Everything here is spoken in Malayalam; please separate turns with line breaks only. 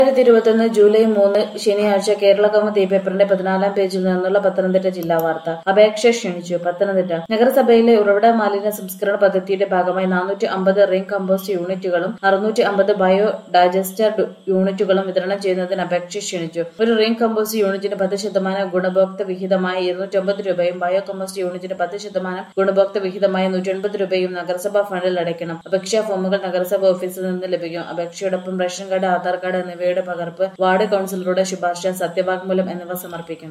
രണ്ടായിരത്തി ഇരുപത്തൊന്ന് ജൂലൈ മൂന്ന് ശനിയാഴ്ച കേരള കൗമുദി പേപ്പറിന്റെ പതിനാലാം പേജിൽ നിന്നുള്ള പത്തനംതിട്ട ജില്ലാ വാർത്ത അപേക്ഷ ക്ഷണിച്ചു പത്തനംതിട്ട നഗരസഭയിലെ ഉറവിട മാലിന്യ സംസ്കരണ പദ്ധതിയുടെ ഭാഗമായി നാനൂറ്റി അമ്പത് റിംഗ് കമ്പോസ്റ്റ് യൂണിറ്റുകളും അറുന്നൂറ്റി അമ്പത് ബയോ ഡൈജസ്റ്റർ ഡു- യൂണിറ്റുകളും വിതരണം ചെയ്യുന്നതിന് അപേക്ഷ ക്ഷണിച്ചു ഒരു റിംഗ് കമ്പോസ്റ്റ് യൂണിറ്റിന് പത്ത് ശതമാനം ഗുണഭോക്തൃ വിഹിതമായ ഇരുന്നൂറ്റമ്പത് രൂപയും ബയോ കമ്പോസ്റ്റ് യൂണിറ്റിന് പത്ത് ശതമാനം ഗുണഭോക്തൃ വിഹിതമായ നൂറ്റി എൺപത് രൂപയും നഗരസഭാ ഫണ്ടിൽ അടയ്ക്കണം അപേക്ഷാ ഫോമുകൾ നഗരസഭ ഓഫീസിൽ നിന്ന് ലഭിക്കും അപേക്ഷയോടൊപ്പം റേഷൻ കാർഡ് ആധാർ കാർഡ് എന്നിവയുടെ പകർപ്പ് വാർഡ് കൌൺസിലറുടെ ശുപാർശ സത്യവാങ്മൂലം എന്നിവ സമർപ്പിക്കണം